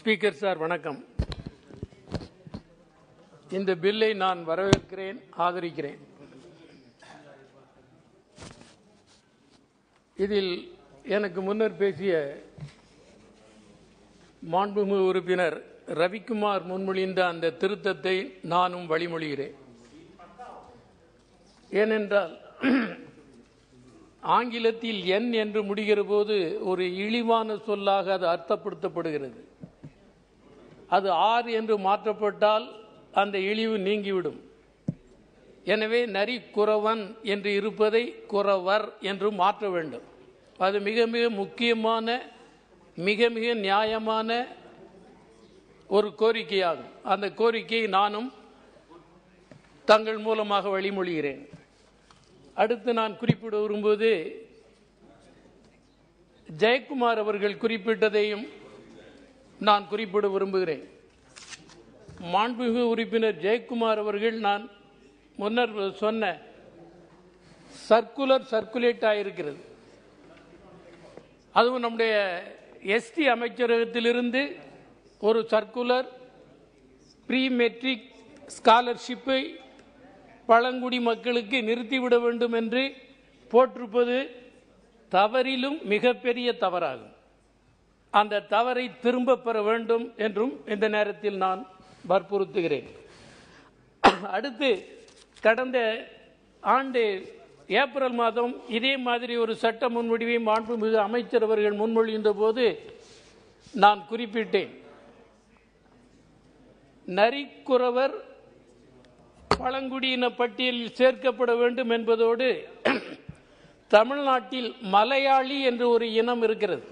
Speaker sir வணக்கம் இந்த பில்லை நான் வரவேற்கிறேன் ஆதரிக்கிறேன் இதில் எனக்கு முன்னர் பேசிய மாண்புமிகு உறுப்பினர் ரவிக்குமார் முன்மொழிந்த அந்த திருத்தத்தை நானும் வழிமொழிகிறேன் ஏனென்றால் ஆங்கிலத்தில் என் என்று முடிகிற போது ஒரு இழிவான சொல்லாக அது அர்த்தப்படுத்தப்படுகிறது அது ஆர் என்று மாற்றப்பட்டால் அந்த இழிவு நீங்கிவிடும் எனவே நரி குறவன் என்று இருப்பதை குறவர் என்று மாற்ற வேண்டும் அது மிக மிக முக்கியமான மிக மிக நியாயமான ஒரு கோரிக்கையாகும் அந்த கோரிக்கையை நானும் தங்கள் மூலமாக வழிமொழிகிறேன் அடுத்து நான் குறிப்பிட விரும்புவது ஜெயக்குமார் அவர்கள் குறிப்பிட்டதையும் நான் குறிப்பிட விரும்புகிறேன் மாண்புமிகு உறுப்பினர் ஜெயக்குமார் அவர்கள் நான் முன்னர் சொன்ன சர்க்குலர் சர்க்குலேட் ஆகிருக்கிறது அதுவும் நம்முடைய எஸ்டி அமைச்சரகத்திலிருந்து ஒரு சர்க்குலர் ப்ரீ மெட்ரிக் ஸ்காலர்ஷிப்பை பழங்குடி மக்களுக்கு நிறுத்திவிட வேண்டும் என்று போட்டிருப்பது தவறிலும் மிகப்பெரிய தவறாகும் அந்த தவறை திரும்ப பெற வேண்டும் என்றும் இந்த நேரத்தில் நான் வற்புறுத்துகிறேன் அடுத்து கடந்த ஆண்டு ஏப்ரல் மாதம் இதே மாதிரி ஒரு சட்ட முன்வடிவை மாண்புமிகு அமைச்சர் அவர்கள் முன்மொழிந்த போது நான் குறிப்பிட்டேன் நரிக்குறவர் பழங்குடியின பட்டியலில் சேர்க்கப்பட வேண்டும் என்பதோடு தமிழ்நாட்டில் மலையாளி என்ற ஒரு இனம் இருக்கிறது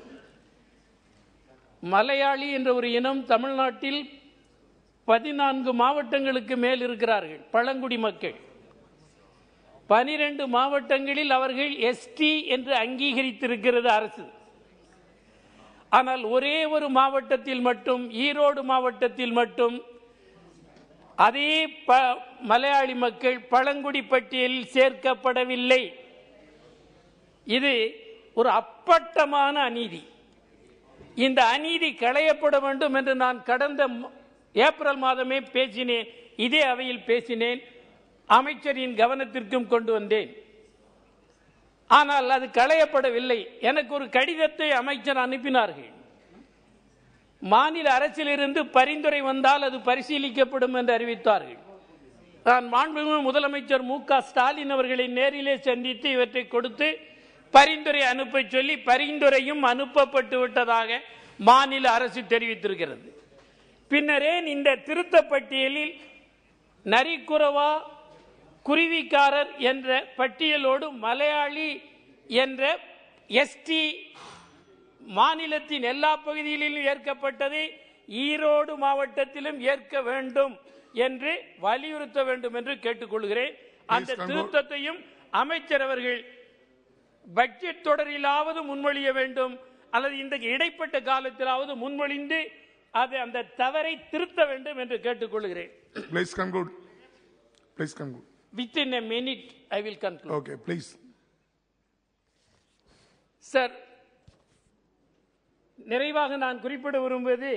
மலையாளி என்ற ஒரு இனம் தமிழ்நாட்டில் பதினான்கு மாவட்டங்களுக்கு மேல் இருக்கிறார்கள் பழங்குடி மக்கள் பனிரெண்டு மாவட்டங்களில் அவர்கள் எஸ்டி என்று அங்கீகரித்திருக்கிறது அரசு ஆனால் ஒரே ஒரு மாவட்டத்தில் மட்டும் ஈரோடு மாவட்டத்தில் மட்டும் அதே ப மலையாளி மக்கள் பழங்குடி பட்டியலில் சேர்க்கப்படவில்லை இது ஒரு அப்பட்டமான அநீதி இந்த அநீதி களையப்பட வேண்டும் என்று நான் கடந்த ஏப்ரல் மாதமே பேசினேன் இதே அவையில் பேசினேன் அமைச்சரின் கவனத்திற்கும் கொண்டு வந்தேன் ஆனால் அது களையப்படவில்லை எனக்கு ஒரு கடிதத்தை அமைச்சர் அனுப்பினார்கள் மாநில அரசிலிருந்து பரிந்துரை வந்தால் அது பரிசீலிக்கப்படும் என்று அறிவித்தார்கள் நான் மாண்புமிகு முதலமைச்சர் மு க ஸ்டாலின் அவர்களை நேரிலே சந்தித்து இவற்றை கொடுத்து பரிந்துரை அனுப்ப சொல்லி பரிந்துரையும் அனுப்பப்பட்டு விட்டதாக மாநில அரசு தெரிவித்திருக்கிறது பின்னரே இந்த திருத்த பட்டியலில் நரிக்குறவா குருவிக்காரர் என்ற பட்டியலோடு மலையாளி என்ற எஸ்டி மாநிலத்தின் எல்லா பகுதிகளிலும் ஏற்கப்பட்டதை ஈரோடு மாவட்டத்திலும் ஏற்க வேண்டும் என்று வலியுறுத்த வேண்டும் என்று கேட்டுக்கொள்கிறேன் அந்த conclude. திருத்தத்தையும் அமைச்சர் அவர்கள் பட்ஜெட் தொடரிலாவது முன்மொழிய வேண்டும் அல்லது இந்த இடைப்பட்ட காலத்திலாவது முன்மொழிந்து அது அந்த தவறை திருத்த வேண்டும் என்று கேட்டுக்கொள்கிறேன் Please conclude. Please conclude. Within a minute I will conclude Okay, please. Sir நிறைவாக நான் குறிப்பிட விரும்புவது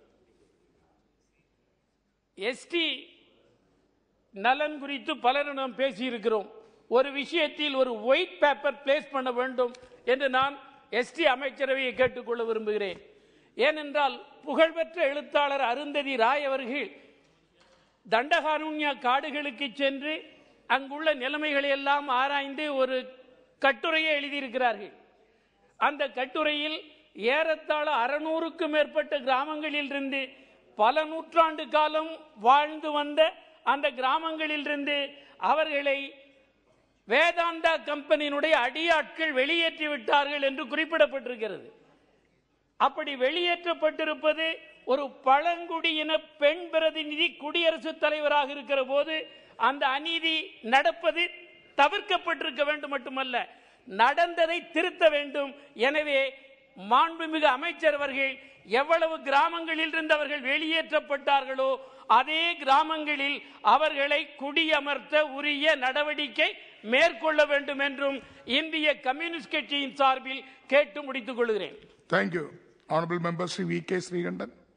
எஸ்டி நலன் குறித்து பலரும் நாம் பேசியிருக்கிறோம் ஒரு விஷயத்தில் ஒரு ஒயிட் பேப்பர் பிளேஸ் பண்ண வேண்டும் என்று நான் எஸ்டி அமைச்சரவையை கேட்டுக்கொள்ள விரும்புகிறேன் ஏனென்றால் புகழ்பெற்ற எழுத்தாளர் அருந்ததி ராய் அவர்கள் தண்டகாருண்யா காடுகளுக்கு சென்று அங்குள்ள நிலைமைகளை எல்லாம் ஆராய்ந்து ஒரு கட்டுரையை எழுதியிருக்கிறார்கள் அந்த கட்டுரையில் ஏறத்தாழ அறுநூறுக்கும் மேற்பட்ட கிராமங்களில் இருந்து பல நூற்றாண்டு காலம் வாழ்ந்து வந்த அந்த கிராமங்களில் இருந்து அவர்களை வேதாந்தா கம்பெனியினுடைய அடியாட்கள் வெளியேற்றி விட்டார்கள் என்று குறிப்பிடப்பட்டிருக்கிறது அப்படி வெளியேற்றப்பட்டிருப்பது ஒரு பழங்குடியின பெண் பிரதிநிதி குடியரசுத் தலைவராக இருக்கிற போது அந்த அநீதி நடப்பது தவிர்க்கப்பட்டிருக்க வேண்டும் மட்டுமல்ல நடந்ததை திருத்த வேண்டும் எனவே மாண்புமிகு அமைச்சர் அவர்கள் எவ்வளவு கிராமங்களில் இருந்து அவர்கள் வெளியேற்றப்பட்டார்களோ அதே கிராமங்களில் அவர்களை குடியமர்த்த உரிய நடவடிக்கை மேற்கொள்ள வேண்டும் என்றும் இந்திய கம்யூனிஸ்ட் கட்சியின் சார்பில் கேட்டு முடித்துக் கொள்கிறேன் Thank you. Honorable Member Sri V.K. Srigandan.